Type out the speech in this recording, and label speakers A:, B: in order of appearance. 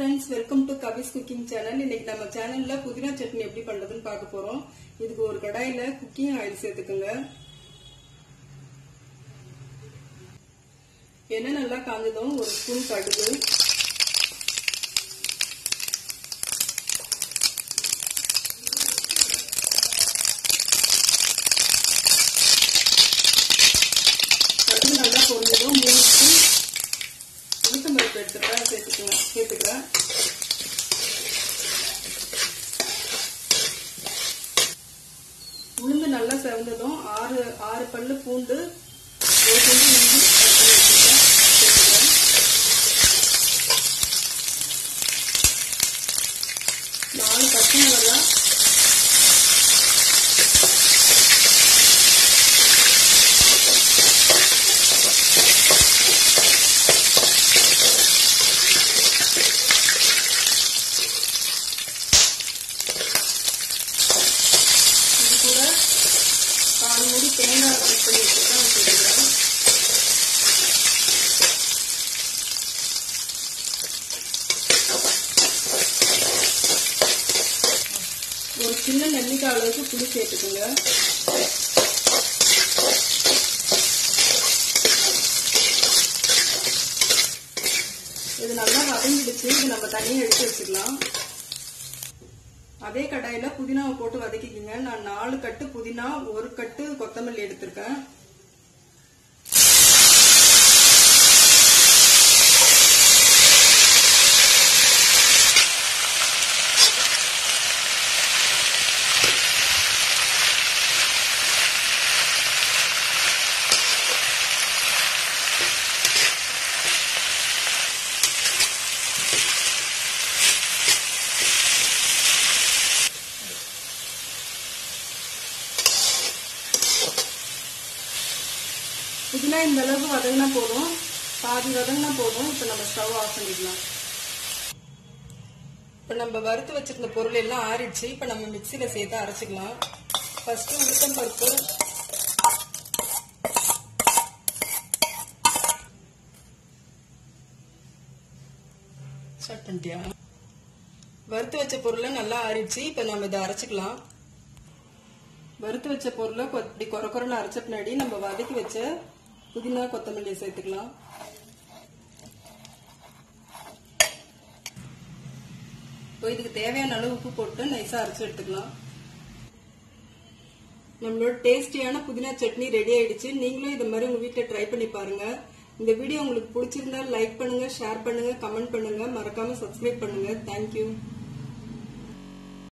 A: friends welcome to Kavi's cooking channel இன்னைக்கு நம்ம சேனல்ல புதினா சட்னி எப்படி பண்றதுன்னு பார்க்க போறோம் இதுக்கு ஒரு கடாயில குக்கிங் ஆயில் சேர்த்துக்குங்க எண்ணெய் நல்லா காஞ்சதும் ஒரு ஸ்பூன் கடுகு கடுகு நல்லா பொரிஞ்சதும் மூணு ஸ்பூன் உளுத்தம் பருப்பு எடுத்துக்கிறேன் சேர்த்துக்கலாம் சேர்த்துக்கிறேன் உளுந்து நல்லா செவந்ததும் ஆறு ஆறு பல்லு பூண்டு ஒரு துண்டு இஞ்சி கட் பண்ணி வச்சுக்கிறேன் சேர்த்துக்கிறேன் நாலு பச்சை மிளகாய் இது கூட கால் மூடி தேங்காய் கட் பண்ணி வச்சுருக்கேன் சேர்த்துக்கிறேன் ஒரு சின்ன நெல்லிக்காய் அளவுக்கு புளி சேர்த்துக்குங்க இது நல்லா வதங்கிடுச்சு இது நம்ம தனியாக எடுத்து வச்சுக்கலாம் அதே கடாயில புதினாவை போட்டு வதக்கிக்கங்க நான் நாலு கட்டு புதினா ஒரு கட்டு கொத்தமல்லி எடுத்திருக்கேன் புதினா இந்த அளவுக்கு வதங்கினா போதும் பாதி வதங்கினா போதும் இப்போ நம்ம ஸ்டவ் ஆஃப் பண்ணிக்கலாம் இப்போ நம்ம வறுத்து வச்சிருந்த பொருள் எல்லாம் ஆறிடுச்சு இப்போ நம்ம மிக்சியில் சேர்த்து அரைச்சிக்கலாம் ஃபர்ஸ்ட் உளுத்தம் பருப்பு ஸ்டார்ட் பண்ணிட்டியா வறுத்து வச்ச பொருளை நல்லா ஆறிடுச்சு இப்போ நம்ம இதை அரைச்சிக்கலாம் வறுத்து வச்ச பொருளை கொ- இப்படி கொர கொரன்னு அரைச்ச பின்னாடி நம்ம வதக்கி வச்ச புதினா கொத்தமல்லியை சேர்த்துக்கலாம் இப்போ இதுக்கு தேவையான அளவு உப்பு போட்டு நைஸா அரைச்சு எடுத்துக்கலாம் நம்மளோட டேஸ்டியான புதினா சட்னி ரெடி ஆயிடுச்சு நீங்களும் இது மாதிரி உங்க வீட்டில் ட்ரை பண்ணி பாருங்க இந்த வீடியோ உங்களுக்கு பிடிச்சிருந்தா லைக் பண்ணுங்க ஷேர் பண்ணுங்க கமெண்ட் பண்ணுங்க மறக்காம சப்ஸ்கிரைப் பண்ணுங்க தேங்க்யூ